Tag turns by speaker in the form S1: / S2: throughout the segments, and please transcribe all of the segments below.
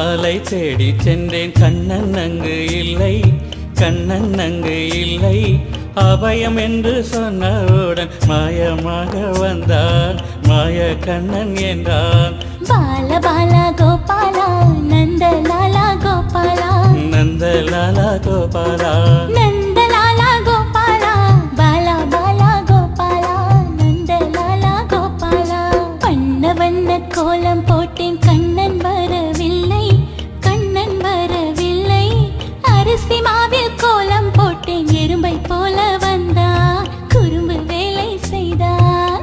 S1: மாலை தேடி சென்றேன் கண்ணன் அங்கு இல்லை கண்ணன் அங்கு இல்லை அபயம் என்று சொன்னவுடன் மாயமாக வந்தார் மாய கண்ணன் என்றான்
S2: பால பாலா கோபாலா நந்தலாலா கோபாலா
S1: நந்தலாலா கோபாலா
S2: நந்தலாலா கோபாலா பாலா பாலா கோபாலா நந்தலாலா கோபாலா வண்ண வண்ண கோலம் போட்டேன் கண்ணன் வரவில்லை கண்ணன் வரவில்லை அரிசி மாவில் கோலம் போட்டேன் எறும்பை போல வந்தா குறும்பு வேலை செய்தான்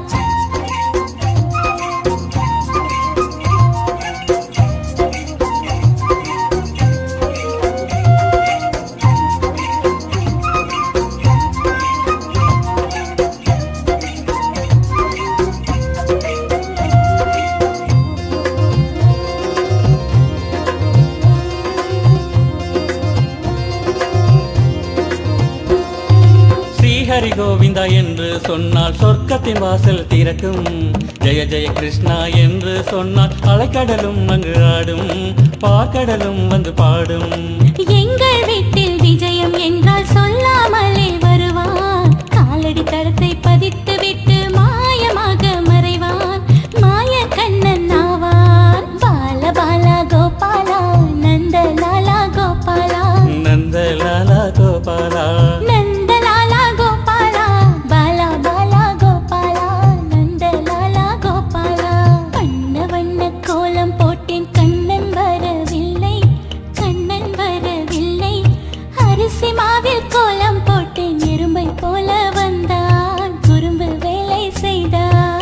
S1: ஸ்ரீஹரி கோவிந்தா என்று சொன்னால் சொர்க்கத்தின் வாசல் திறக்கும் ஜெய ஜெய கிருஷ்ணா என்று சொன்னால் அலைக்கடலும் அங்கு ஆடும் பார்க்கடலும் வந்து பாடும்
S2: எங்கள் வீட்டில் விஜயம் என்றால் சொல்லாமலே வருவான் காலடி தரத்தை பதித்து விட்டு மாயமாக மறைவான் மாய கண்ணன் ஆவான் பால பாலா கோபாலா நந்தலாலா கோபாலா
S1: நந்தலாலா கோபாலா
S2: நந்தலாலா கோபாலா பாலா பாலா கோபாலா நந்தலாலா கோபாலா வண்ண வண்ண கோலம் போட்டேன் கண்ணன் வரவில்லை கண்ணன் வரவில்லை அரிசி மாவில் கோலம் போட்டேன் எறும்பை போல வந்தான் குறும்பு வேலை செய்தான்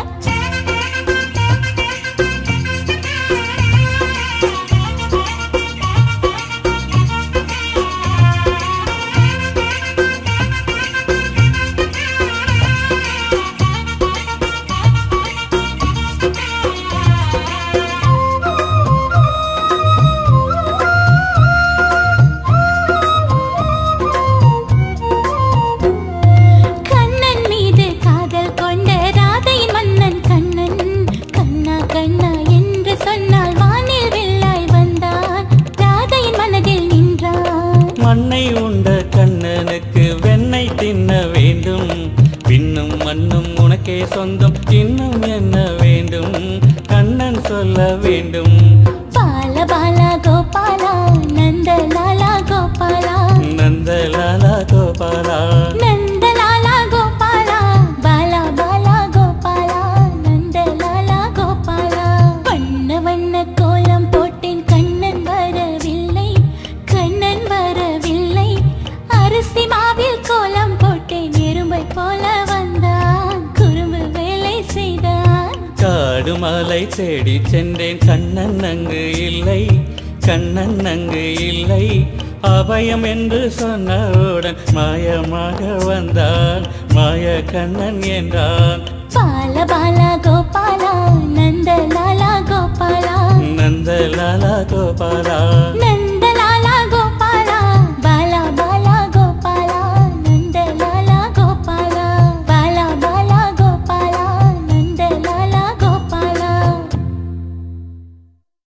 S2: கண்ணன் மீது காதல் கொண்ட ராதையின் மன்னன் கண்ணன் கண்ணா கண்ணா என்று சொன்னால் வானில் வெள்ளாய் வந்தான் ராதையின் மனதில் நின்றான்
S1: மண்ணை உண்ட கண்ணனுக்கு வெண்ணெய் தின்ன வேண்டும் பின்னும் மண்ணும் உனக்கே சொந்தம் இன்னும் என்ன வேண்டும் கண்ணன் சொல்ல வேண்டும்
S2: பால பாலா கோபாலா நந்தலாலா கோபாலா
S1: நந்தலாலா கோபாலா
S2: நந்தலாலா கோபாலா பாலா பாலா கோபாலா நந்தலாலா கோபாலா வண்ண வண்ண கோலம் போட்டேன் கண்ணன் வரவில்லை கண்ணன் வரவில்லை அரிசி மாவில் கோலம் போட்டேன் எறும்பை போல வந்தான் குறும்பு வேலை செய்தான்
S1: காடு மலை தேடி சென்றேன் கண்ணன் அங்கு இல்லை கண்ணன் அங்கு இல்லை அபயம் என்று சொன்னவுடன் மாயமாக வந்தான் மாய கண்ணன் என்றான்
S2: பால பாலா கோபாலா நந்தலாலா கோபாலா
S1: நந்தலாலா கோபாலா